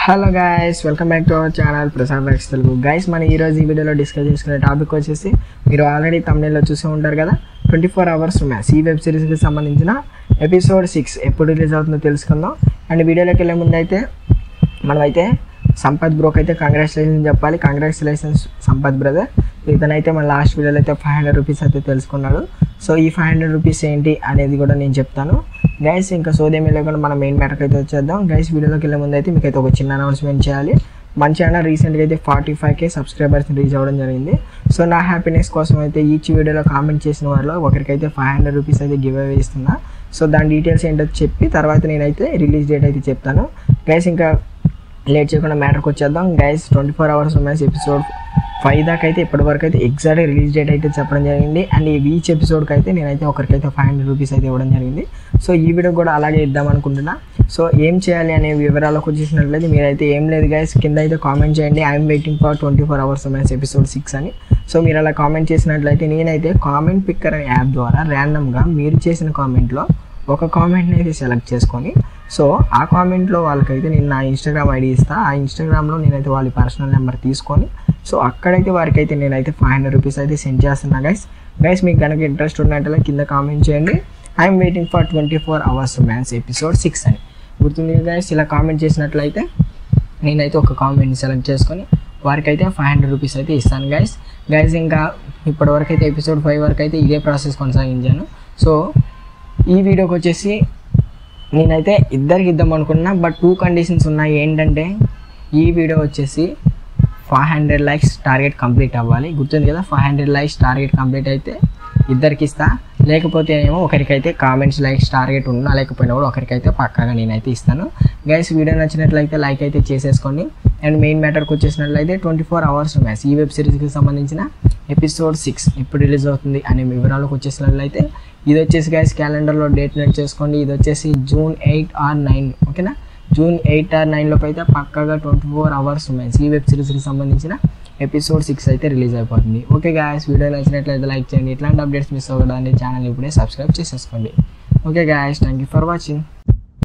hello guys welcome back to our channel Prasad likes Telugu guys మన ఈరోజు ఈ వీడియోలో డిస్కస్ చేసుకునే టాపిక్ వచ్చేసి మీరు ఆల్రెడీ తమిళలో చూసి ఉంటారు కదా ట్వంటీ ఫోర్ అవర్స్ మ్యాచ్ ఈ వెబ్ సిరీస్కి సంబంధించిన ఎపిసోడ్ సిక్స్ ఎప్పుడు రిలీజ్ అవుతుందో తెలుసుకుందాం అండ్ వీడియోలోకి వెళ్ళే ముందు అయితే మనమైతే సంపత్ బ్రోక్ అయితే కంగ్రాచులేషన్ చెప్పాలి కంగ్రాచులేషన్స్ సంపత్ బ్రదర్ ఇతనైతే మన లాస్ట్ వీడియోలో అయితే ఫైవ్ హండ్రెడ్ రూపీస్ అయితే తెలుసుకున్నాడు సో ఈ ఫైవ్ హండ్రెడ్ రూపీస్ ఏంటి అనేది కూడా నేను చెప్తాను గైస్ ఇంకా సోదేమీ లేకుండా మన మెయిన్ మ్యాటర్కి అయితే వచ్చేద్దాం గైస్ వీడియోలోకి వెళ్ళే ముందు అయితే మీకు అయితే ఒక చిన్న అనౌన్స్మెంట్ చేయాలి మన ఛానల్ రీసెంట్గా అయితే ఫార్టీ ఫైవ్ కే సబ్స్క్రైబర్స్ని రీచ్ అవ్వడం జరిగింది సో నా హ్యాపీనెస్ కోసం అయితే ఈచ్ వీడియోలో కామెంట్ చేసిన వారిలో ఒకరికైతే ఫైవ్ హండ్రెడ్ రూపీస్ అయితే గివ్ అవే ఇస్తున్నా సో దాని డీటెయిల్స్ ఏంటో చెప్పి తర్వాత నేనైతే రిలీజ్ డేట్ అయితే చెప్తాను గైస్ ఇంకా లేట్ చేయకుండా మ్యాటర్కి వచ్చేద్దాం guys twenty four hours match episode five దాకా అయితే ఇప్పటి వరకు అయితే ఎగ్జాక్ట్ రిలీజ్ డేట్ అయితే చెప్పడం జరిగింది అండ్ ఈచ్ ఎపిసోడ్కి అయితే నేనైతే ఒకరికైతే ఫైవ్ హండ్రెడ్ రూపీస్ అయితే ఇవ్వడం జరిగింది సో ఈ వీడియో కూడా అలాగే ఇద్దాం అనుకుంటున్నా సో ఏం చేయాలి అనే వివరాలకు వచ్చేసినట్లయితే మీరైతే ఏం లేదు గైస్ కింద అయితే కామెంట్ చేయండి I'm waiting for twenty four hours match episode six అని సో మీరు అలా కామెంట్ చేసినట్లయితే నేనైతే కామెంట్ పిక్కర్ అనే యాప్ ద్వారా ర్యాండమ్గా మీరు చేసిన కామెంట్లో ఒక కామెంట్ని అయితే సెలెక్ట్ చేసుకొని సో ఆ కామెంట్లో వాళ్ళకైతే నేను నా ఇన్స్టాగ్రామ్ ఐడి ఇస్తా ఆ ఇన్స్టాగ్రామ్లో నేనైతే వాళ్ళ పర్సనల్ నెంబర్ తీసుకొని సో అక్కడైతే వారికి అయితే నేనైతే ఫైవ్ హండ్రెడ్ రూపీస్ అయితే సెండ్ చేస్తున్నా గైస్ గైస్ మీకు కనుక ఇంట్రెస్ట్ ఉన్నట్లయితే కింద కామెంట్ చేయండి I'm waiting for twenty four hours man's episode six అని గుర్తుంది గైస్ ఇలా కామెంట్ చేసినట్లయితే నేనైతే ఒక కామెంట్ని సెలెక్ట్ చేసుకొని వారికి అయితే ఫైవ్ హండ్రెడ్ రూపీస్ అయితే ఇస్తాను గైస్ గైస్ ఇంకా ఇప్పటివరకు అయితే ఎపిసోడ్ ఫైవ్ వరకు అయితే ఇదే ప్రాసెస్ కొనసాగించాను సో ఈ వీడియోకి వచ్చేసి నేనైతే ఇద్దరికి ఇద్దాం అనుకున్నా బట్ టూ కండిషన్స్ ఉన్నాయి ఏంటంటే ఈ వీడియో వచ్చేసి five hundred likes target complete అవ్వాలి గుర్తుంది కదా five hundred likes target complete అయితే ఇద్దరికి ఇస్తా లేకపోతే ఏమో ఒకరికైతే కామెంట్స్ లైక్స్ టార్గెట్ ఉన్నా లేకపోయినా కూడా ఒకరికైతే పక్కాగా నేనైతే ఇస్తాను గైస్ వీడియో నచ్చినట్లయితే లైక్ అయితే చేసేసుకోండి అండ్ మెయిన్ మ్యాటర్కి వచ్చేసినట్లయితే ట్వంటీ ఫోర్ అవర్స్ మ్యాచ్ ఈ వెబ్ సిరీస్కి సంబంధించిన ఎపిసోడ్ సిక్స్ ఎప్పుడు రిలీజ్ అవుతుంది అనే వివరాలకు వచ్చేసినట్లయితే ఇది వచ్చేసి గైస్ క్యాలెండర్లో డేట్ నోట్ చేసుకోండి ఇది వచ్చేసి జూన్ ఎయిట్ ఆర్ నైన్ ఓకేనా జూన్ ఎయిట్ ఆర్ నైన్లోకి అయితే పక్కగా ట్వంటీ ఫోర్ అవర్స్ మ్యాచ్ ఈ వెబ్ సిరీస్కి సంబంధించిన ఎపిసోడ్ సిక్స్ అయితే రిలీజ్ అయిపోతుంది ఓకే గాయస్ వీడియో నచ్చినట్లయితే లైక్ చేయండి ఇట్లాంటి అప్డేట్స్ మిస్ అవ్వడానికి ఛానల్ ఇప్పుడే సబ్స్క్రైబ్ చేసేసుకోండి okay guys thank you for watching